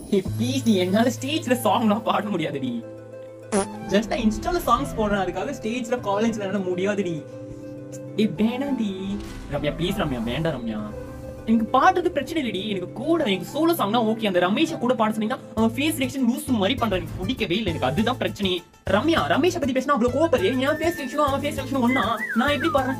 please நீ என்னால ஸ்டேஜ்ல சாங்லாம் பாட முடியாதுடி ஜஸ்ட் நான் இன்ஸ்டால சாங்ஸ் போடுறேன் அதுக்காக ஸ்டேஜ்ல காலேஜ்ல என்னால முடியாதுடி ஏய் வேணாம்டி ரம்யா ப்ளீஸ் ரம்யா வேண்டாம் ரம்யா எனக்கு பாடுறது பிரச்சனை இல்லடி எனக்கு கூட எனக்கு சோலோ சாங்னா ஓகே அந்த ரமேஷ கூட பாட சொன்னீங்கன்னா அவன் ஃபேஸ் ரியாக்ஷன் லூஸ் மாதிரி பண்றான் எனக்கு பிடிக்கவே இல்லை எனக்கு அதுதான் பிரச்சனை ரம்யா ரமேஷ பத்தி பேசினா அவ்வளவு கோபப்படுறே என் ஃபேஸ் ரியாக்ஷனும் அவன் ஃபேஸ் ரியாக்ஷனும் ஒண்ணா நான் எப்படி பாடுறேன்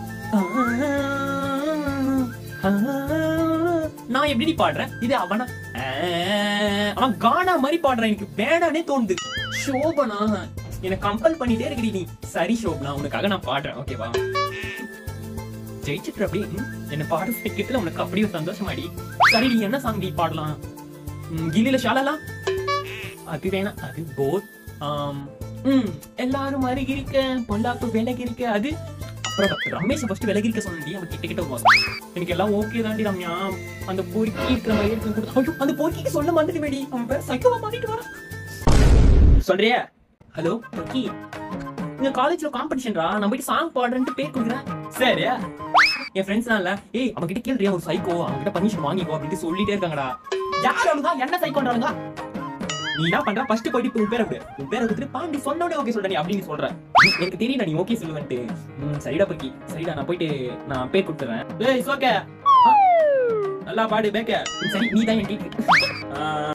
நான் எப்படி பாடுறேன் இது அவனா ஆஹ், அவன் கானா மாதிரி பாடுறான் எனக்கு வேணானே தோணுது சோபனா என்ன கம்பல் பண்ணிட்டே இருக்கடி நீ சரி சோபனா உனக்காக நான் பாடுறேன் ஓகேவா ஜெயிச்சிட்டு அப்படி ம், என்ன பாட வைக்கிறதுல உனக்கு அப்படியே ஒரு சந்தோஷமாடி சரி நீ என்ன சாங் நீ பாடலாம் ம், கில்லில ஷாலலா அது வேணாம் அது போத் ஆம், ம் எல்லாரும் அருகி இருக்க பொல்லாப்பு விலகி இருக்க அது அப்புறம் ரமேஷ் ஃபர்ஸ்ட் விலகி இருக்க சொன்னி அவன் கிட்ட கிட்ட வருவான் எனக்கு எல்லாம் ஓகே தாண்டி ரம்யா அந்த பொறுக்கி இருக்கிற மாதிரி இருக்கு கூட ஐயோ அந்த பொறுக்கிக்கு சொல்ல மாட்டேன் மேடி அவன் பேர் சைக்கோவா மாறிட்டு வரான் சொல்றியா ஹலோ பொறுக்கி இந்த காலேஜ்ல காம்படிஷன்ரா நான் போயிட்டு சாங் பாடுறேன்ட்டு பேர் கொடுக்குறேன் சரி என் ஃப்ரெண்ட்ஸ்லாம் இல்ல ஏய் அவன் கிட்ட கேள்றியா ஒரு சைக்கோ அவன் கிட்ட பர்மிஷன் வாங்கிக்கோ அப்படின்ட்டு சொல்லிட்டே இருக்காங்கடா யார் அவனுங்க என்ன சைக்கோன்றானுங்க நீ என்ன பண்ற ஃபர்ஸ்ட் போயிட்டு இப்ப உன் பேரை விடு உன் பேரை கொடுத்துட்டு பாண்டி சொன்ன உடனே ஓகே சொல்ற நீ அப்படின்னு சொல்ற எனக்கு தெரியும் நீ ஓகே சொல்லுவேன்ட்டு ம், சரிடா பக்கி சரிடா நான் போயிட்டு நான் பேர் கொடுத்துறேன் ஏய் ஓகே நல்லா பாடு பேக்க சரி நீ தான் என் கேக்கு